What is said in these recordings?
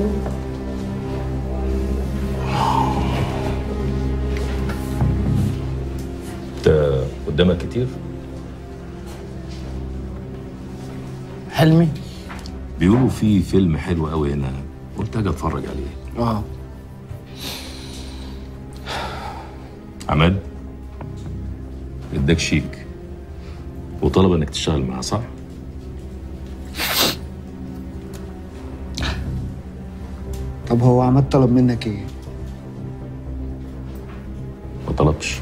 انت قدامك كتير حلمي بيقولوا في فيلم حلو قوي هنا قلت اجي اتفرج عليه اه عماد اداك شيك وطلب انك تشتغل معاه صح؟ طب هو عماد طلب منك ايه ما طلبش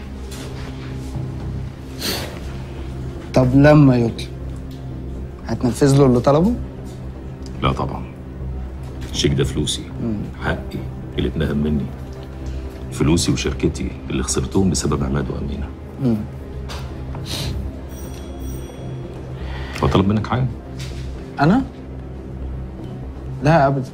طب لما يطلب هتنفذ له اللي طلبه لا طبعا الشيك ده فلوسي حقي اللي اتنهم مني فلوسي وشركتي اللي خسرتهم بسبب عماد وامينه هو طلب منك حاجه انا لا ابدا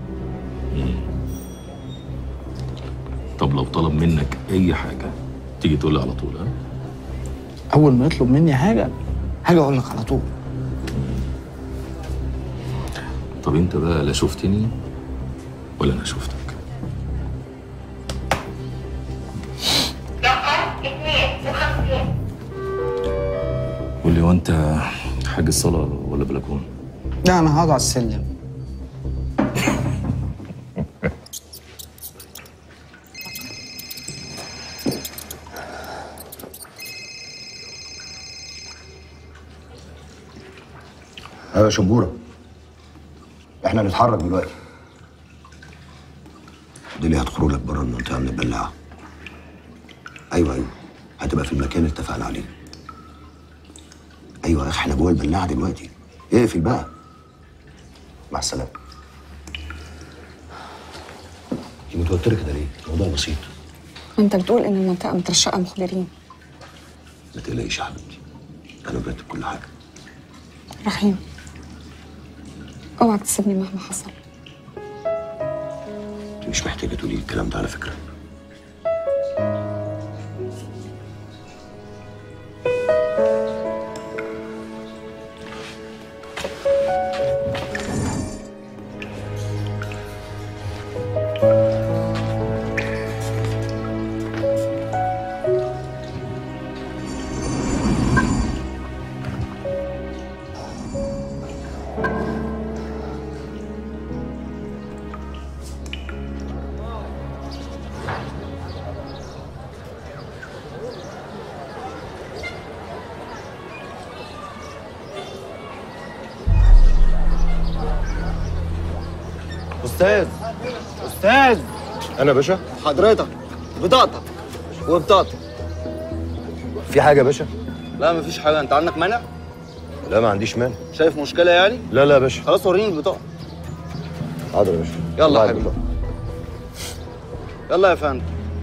طب لو طلب منك اي حاجه تيجي تقول لي على طول ها اول ما يطلب مني حاجه حاجه اقول لك على طول طب انت بقى لا شفتني ولا انا شفتك قول لي هو انت حاج الصلاه ولا بلكون لا انا هقعد على السلم ايوه يا شبوره احنا نتحرك دلوقتي دي اللي هتخرج لك بره المنطقه من البلاعه ايوه ايوه هتبقى في المكان اللي اتفقنا عليه ايوه يا اخي احنا جوه البلاعه دلوقتي اقفل بقى مع السلامه انت متوتره كده ليه؟ الموضوع بسيط انت بتقول ان المنطقه مترشقه مخبرين ما تقلقيش يا حبيبتي انا مرتب كل حاجه رحيم اوعى تسيبني مهما حصل انت مش محتاجه تقولي الكلام ده على فكره استاذ استاذ انا يا باشا حضرتك بطاقتك وبطاقتك في حاجه يا باشا لا مفيش حاجه انت عندك مانع لا ما عنديش مانع شايف مشكله يعني لا لا يا باشا خلاص وريني البطاقه حاضر يا باشا يلا الله يا حبيبي يبارك. يلا يا فندم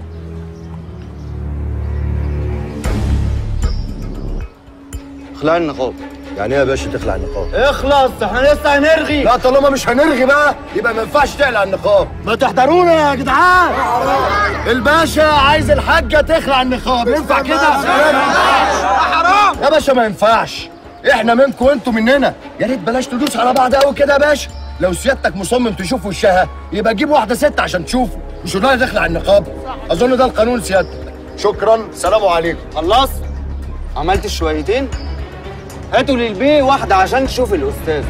اخلع النقاب يعني ايه يا باشا تخلع النقاب اخلص احنا لسه هنرغي لا طالما مش هنرغي بقى يبقى ما ينفعش تقلع النقاب ما تحضرونا يا جدعان الباشا عايز الحاجه تخلع النقاب ينفع كده حرام يا باشا ما ينفعش احنا منكم وانتوا مننا يا ريت بلاش تدوس على بعض قوي كده يا باشا لو سيادتك مصمم تشوف وشها يبقى جيب واحده ست عشان تشوفه مش قلنا تخلع النقاب اظن ده القانون سيادتك شكرا سلام عليكم خلص عملت شويتين هاتوا للبيه واحده عشان تشوف الاستاذ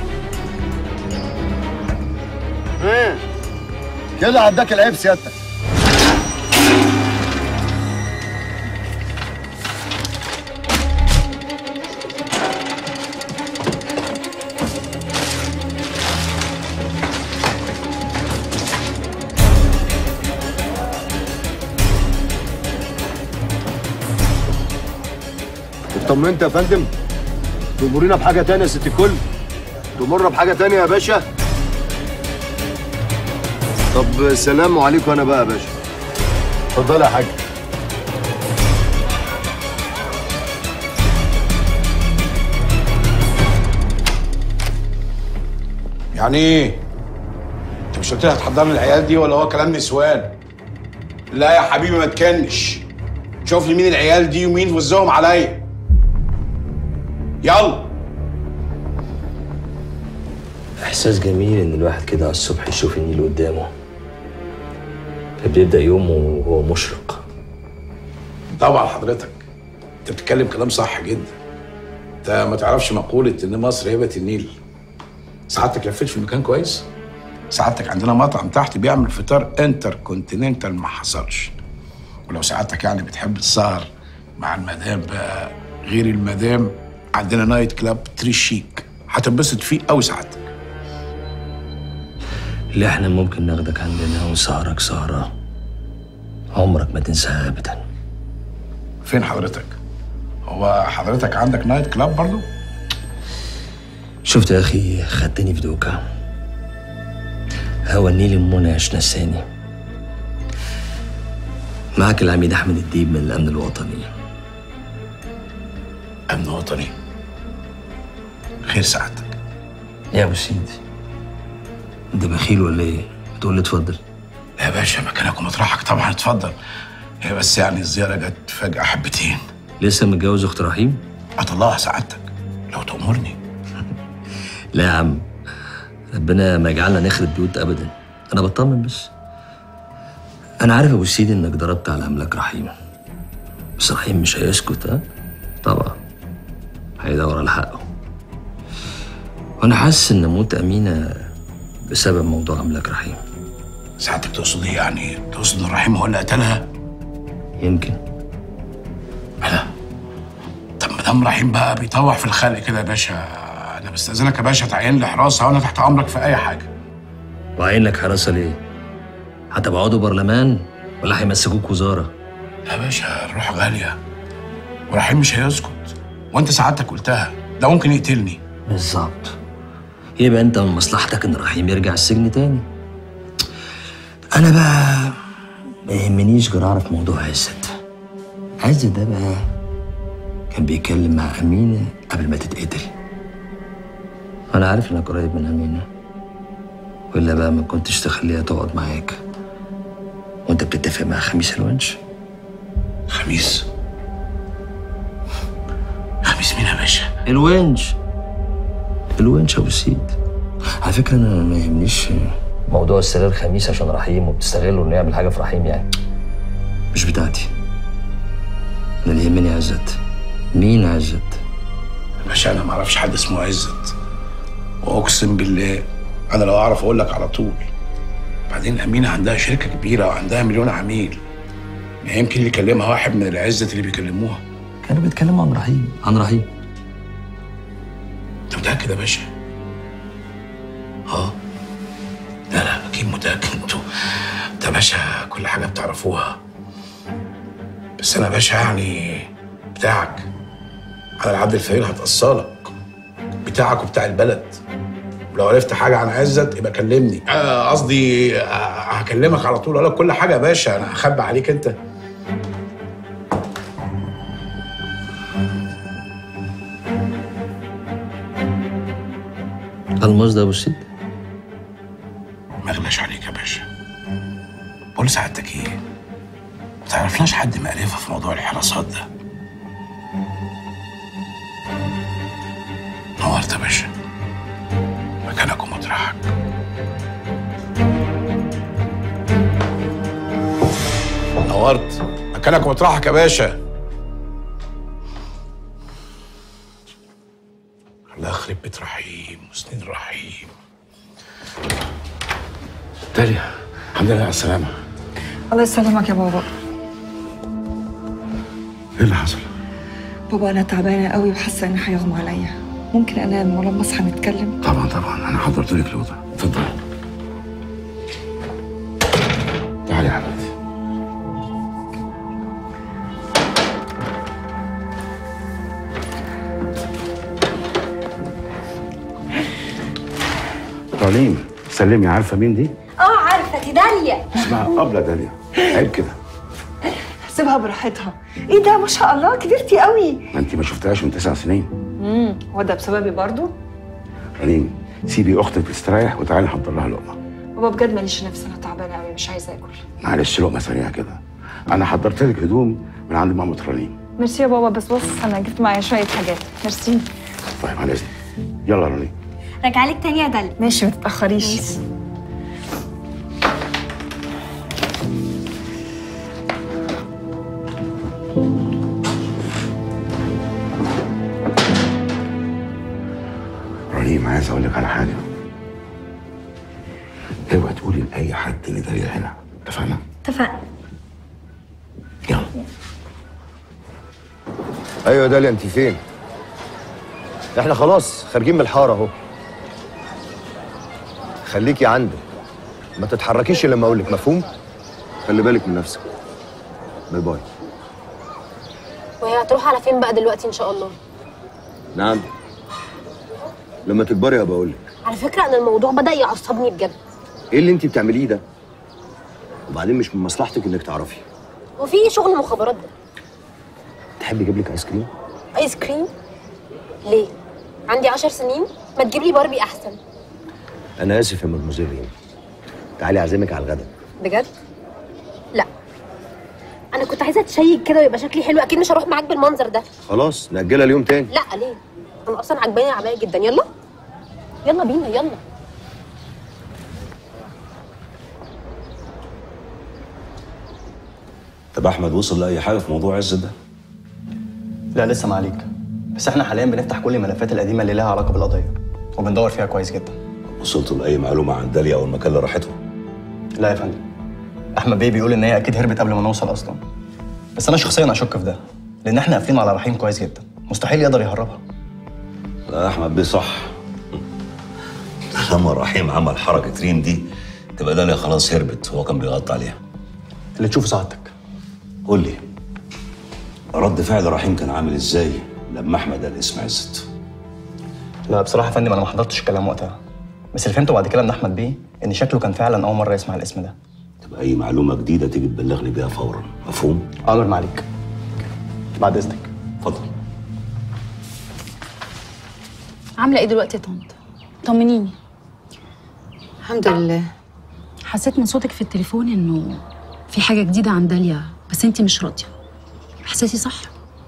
ها كده عداك العيب سيادتك اطمنت يا فندم تأمرينا بحاجة تانية يا ست الكل تمر بحاجة تانية يا باشا طب سلام عليكم انا بقى يا باشا اتفضل يا حاج يعني ايه؟ انت مش قلت لي هتحضر لي العيال دي ولا هو كلام نسوان؟ لا يا حبيبي ما تكنش شوف لي مين العيال دي ومين وزهم عليا يلا إحساس جميل إن الواحد كده على الصبح يشوف النيل قدامه فبيبدأ يومه وهو مشرق طبعا حضرتك انت بتتكلم كلام صح جدا انت ما تعرفش مقولة ان مصر هبة النيل سعادتك لفيت في المكان كويس سعادتك عندنا مطعم تحت بيعمل فطار انتر كونتيننتال ما حصلش ولو سعادتك يعني بتحب السهر مع المدام بقى غير المدام عندنا نايت كلاب تري شيك هتنبسط فيه قوي سعادتك اللي احنا ممكن ناخدك عندنا ونسهرك سهرة عمرك ما تنساها أبدا فين حضرتك هو حضرتك عندك نايت كلاب برضو شفت يا أخي خدتني في دوكا هوا النيل المنعش نساني معك العميد أحمد الديب من الأمن الوطني امن وطني خير سعادتك يا أبو سيدي أنت بخيل ولا إيه؟ بتقول لي اتفضل يا باشا مكانك ومطرحك طبعا اتفضل هي بس يعني الزيارة جت فجأة حبتين لسه متجوز أخت رحيم؟ أطلعها سعادتك لو تأمرني لا يا عم ربنا ما يجعلنا نخرب بيوت ابدا انا بطمن بس انا عارف يا ابو سيدي انك ضربت على املاك رحيم بس رحيم مش هيسكت ها طبعا هيدور على حقه وانا حاسس ان موت امينه بسبب موضوع املاك رحيم سعادتك تقصد ايه يعني تقصد ان رحيم هو اللي قتلها يمكن انا طب ما دام رحيم بقى بيطوح في الخلق كده يا باشا انا بستاذنك يا باشا تعين لي حراسه وانا تحت امرك في اي حاجه وعين لك حراسه ليه هتبعدوا برلمان ولا هيمسكوك وزاره يا باشا الروح غاليه ورحيم مش هيسكت وانت سعادتك قلتها ده ممكن يقتلني بالظبط يبقى انت من مصلحتك ان رحيم يرجع السجن تاني انا بقى ما يهمنيش غير اعرف موضوع عزت عزت ده بقى كان بيتكلم مع امينه قبل ما تتقتل انا عارف انك قريب من امينه والا بقى ما كنتش تخليها تقعد معاك وانت بتتفق مع خميس الونش خميس خميس مين يا باشا الونش الونش يا ابو سيد على فكره انا ما يهمنيش موضوع السرير خميس عشان رحيم وبتستغله انه يعمل حاجه في رحيم يعني مش بتاعتي انا اللي يهمني عزت مين عزت يا باشا انا ما اعرفش حد اسمه عزت واقسم بالله انا لو اعرف اقول لك على طول بعدين امينه عندها شركه كبيره وعندها مليون عميل ما يمكن اللي يكلمها واحد من العزت اللي بيكلموها كانوا بيتكلموا عن رحيم عن رحيم انت متاكد يا باشا اه لا لا اكيد متاكد انتوا انت يا باشا كل حاجه بتعرفوها بس انا يا باشا يعني بتاعك انا العبد الفقير هتأصلك بتاعك وبتاع البلد ولو عرفت حاجه عن عزت يبقى كلمني آه، قصدي آه، هكلمك على طول اقول لك كل حاجه يا باشا انا هخبي عليك انت الماس ده يا ابو سيد ما اغلاش عليك يا باشا بقول سعادتك ايه ما تعرفناش حد معرفه في موضوع الحراسات ده نورت يا باشا مكانك ومطرحك نورت مكانك ومطرحك يا باشا الله يخرب بيت رحيم وسنين رحيم داليا الحمد لله على السلامة الله يسلمك يا بابا ايه اللي حصل؟ بابا انا تعبانه قوي وحاسه ان هيغمى عليا ممكن انام ولما اصحى نتكلم طبعا طبعا انا حضرت لك الاوضه اتفضل تعالي يا حبيبتي رنيم سلمي عارفه مين دي؟ اه عارفه دي داليا اسمها ابله داليا عيب كده سيبها براحتها ايه ده ما شاء الله كبرتي قوي ما انت ما شفتهاش من تسع سنين امم هو ده بسببي برضو رنيم سيبي اختك تستريح وتعالي نحضر لها لقمه بابا بجد ماليش نفس انا تعبانه قوي مش عايزه اكل معلش لقمه سريعه كده انا حضرت لك هدوم من عند مامة رنيم ميرسي يا بابا بس بص انا جبت معايا شويه حاجات ميرسي طيب على اذنك يلا يا رنيم راجعلك تاني يا داليا ماشي ما تتاخريش ابراهيم عايز اقول لك على حاجه اوعى تقولي لاي حد ان داليا هنا اتفقنا؟ اتفقنا يلا ايوه يا داليا انت فين؟ احنا خلاص خارجين من الحاره اهو خليكي عندك ما تتحركيش الا لما اقول لك مفهوم؟ خلي بالك من نفسك باي باي وهي هتروح على فين بقى دلوقتي ان شاء الله نعم لما تكبري هبقى اقول لك على فكره انا الموضوع بدا يعصبني بجد ايه اللي انت بتعمليه ده؟ وبعدين مش من مصلحتك انك تعرفي وفي إيه شغل مخابرات ده تحبي اجيب لك ايس كريم؟ ايس كريم ليه عندي عشر سنين ما تجيب لي باربي احسن انا اسف يا مدموزيل ريم تعالي اعزمك على الغدا بجد لا انا كنت عايزه اتشيك كده ويبقى شكلي حلو اكيد مش هروح معاك بالمنظر ده خلاص نأجلها اليوم تاني لا ليه انا اصلا عجباني العبايه جدا يلا يلا بينا يلا طب احمد وصل لاي حاجه في موضوع عز ده لا لسه ما عليك بس احنا حاليا بنفتح كل الملفات القديمه اللي لها علاقه بالقضيه وبندور فيها كويس جدا وصلتوا لاي معلومه عن داليا او المكان اللي راحته لا يا فندم احمد بيه بيقول ان هي اكيد هربت قبل ما نوصل اصلا بس انا شخصيا اشك في ده لان احنا قافلين على رحيم كويس جدا مستحيل يقدر يهربها لا احمد بيه صح لما رحيم عمل حركه ريم دي تبقى داليا خلاص هربت هو كان بيغطي عليها اللي تشوفه سعادتك قول لي رد فعل رحيم كان عامل ازاي لما احمد قال اسم عزت لا بصراحه يا فندم انا ما حضرتش الكلام وقتها بس اللي فهمته بعد كده من احمد بيه ان شكله كان فعلا اول مره يسمع الاسم ده تبقى اي معلومه جديده تيجي تبلغني بيها فورا مفهوم امر معاليك بعد اذنك اتفضل عامله ايه دلوقتي يا طنط طمنيني الحمد لله حسيت من صوتك في التليفون انه في حاجه جديده عن داليا بس انتي مش راضيه احساسي صح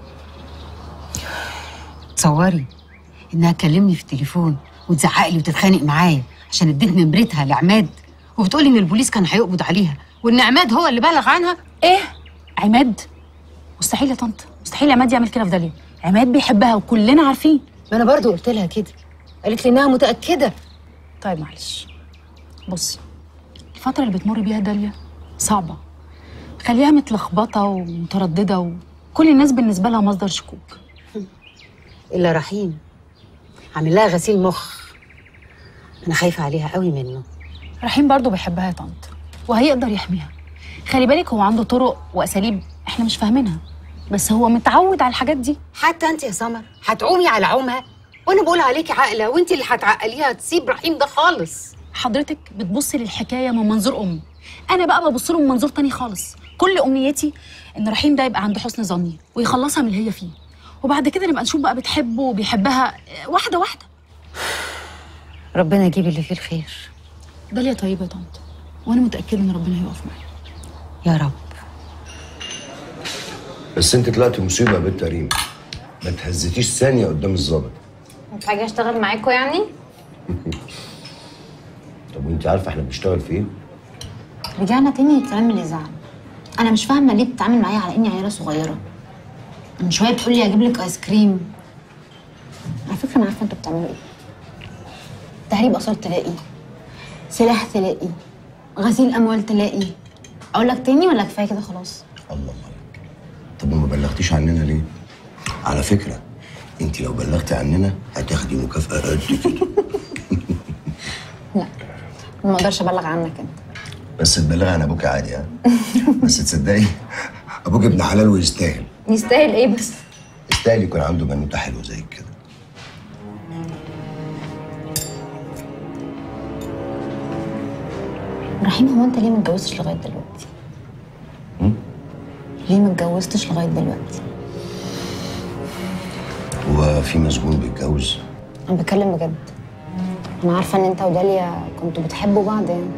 تصوري انها تكلمني في التليفون وتزعق لي وتتخانق معايا عشان اديت نمرتها لعماد وبتقولي ان البوليس كان هيقبض عليها وان عماد هو اللي بلغ عنها ايه عماد مستحيل يا طنط مستحيل عماد يعمل كده في داليا عماد بيحبها وكلنا عارفين ما انا برضو قلت لها كده قالت لي انها متاكده طيب معلش بصي الفتره اللي بتمر بيها داليا صعبه خليها متلخبطه ومتردده وكل الناس بالنسبه لها مصدر شكوك الا رحيم عامل لها غسيل مخ انا خايفه عليها قوي منه رحيم برضه بيحبها يا طنط وهيقدر يحميها خلي بالك هو عنده طرق واساليب احنا مش فاهمينها بس هو متعود على الحاجات دي حتى انت يا سمر هتعومي على عومها وانا بقول عليكي عاقله وانت اللي هتعقليها تسيب رحيم ده خالص حضرتك بتبصي للحكايه من منظور امي انا بقى ببص له من منظور تاني خالص كل امنيتي ان رحيم ده يبقى عند حسن ظني ويخلصها من اللي هي فيه وبعد كده نبقى نشوف بقى بتحبه وبيحبها واحده واحده ربنا يجيب اللي فيه الخير داليا طيبه يا طنط وانا متاكده ان ربنا هيقف معايا يا رب بس انت طلعتي مصيبه يا بنت ريم ما تهزتيش ثانيه قدام الظابط مش هاجي اشتغل معاكوا يعني طب وانت عارفه احنا بنشتغل في ايه؟ رجعنا تاني للكلام اللي زعل انا مش فاهمه ليه بتتعامل معايا على اني عيله صغيره من شويه بتقول لي اجيب لك ايس كريم على فكره انا عارفه انتوا بتعملوا ايه تهريب اثار تلاقي سلاح تلاقي غسيل اموال تلاقي اقول لك تاني ولا كفايه كده خلاص طب وما بلغتيش عننا ليه؟ على فكره انت لو بلغتي عننا هتاخدي مكافاه قد كده ما اقدرش ابلغ عنك انت بس تبلغي عن ابوك عادي ها بس تصدقي ابوك ابن حلال ويستاهل يستاهل ايه بس يستاهل يكون عنده بنوته حلوه زي كده رحيم هو انت ليه ما اتجوزتش لغايه دلوقتي ليه ما اتجوزتش لغايه دلوقتي هو في مسجون بيتجوز انا بتكلم بجد انا عارفه ان انت وداليا كنتوا بتحبوا بعض يعني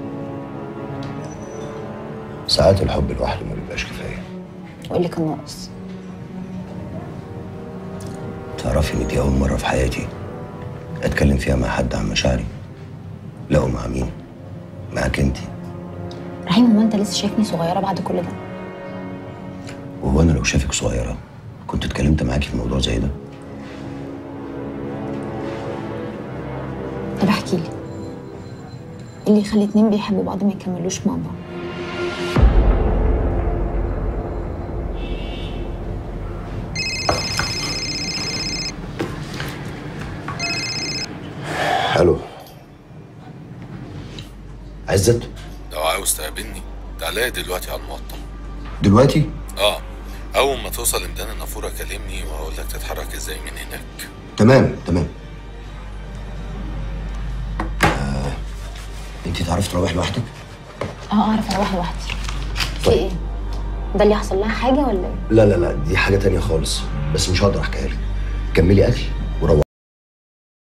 ساعات الحب لوحده ما بيبقاش كفايه وايه اللي كان ناقص تعرفي ان دي اول مره في حياتي اتكلم فيها مع حد عن مشاعري لا مع مين معاك انت رحيم هو انت لسه شايفني صغيره بعد كل ده وهو انا لو شافك صغيره كنت اتكلمت معاكي في موضوع زي ده طب احكي لي إيه اللي يخلي اتنين بيحبوا بعض ما يكملوش مع بعض الو عزت لو عاوز تقابلني تعالى دلوقتي على المقطم دلوقتي اه اول ما توصل لميدان النافوره كلمني وهقول لك تتحرك ازاي من هناك تمام تمام آه، انت تعرفي تروحي لوحدك اه اعرف اروح لوحدي في ايه ده اللي حصل لها حاجه ولا ايه لا لا لا دي حاجه تانية خالص بس مش هقدر احكيها لك كملي اكل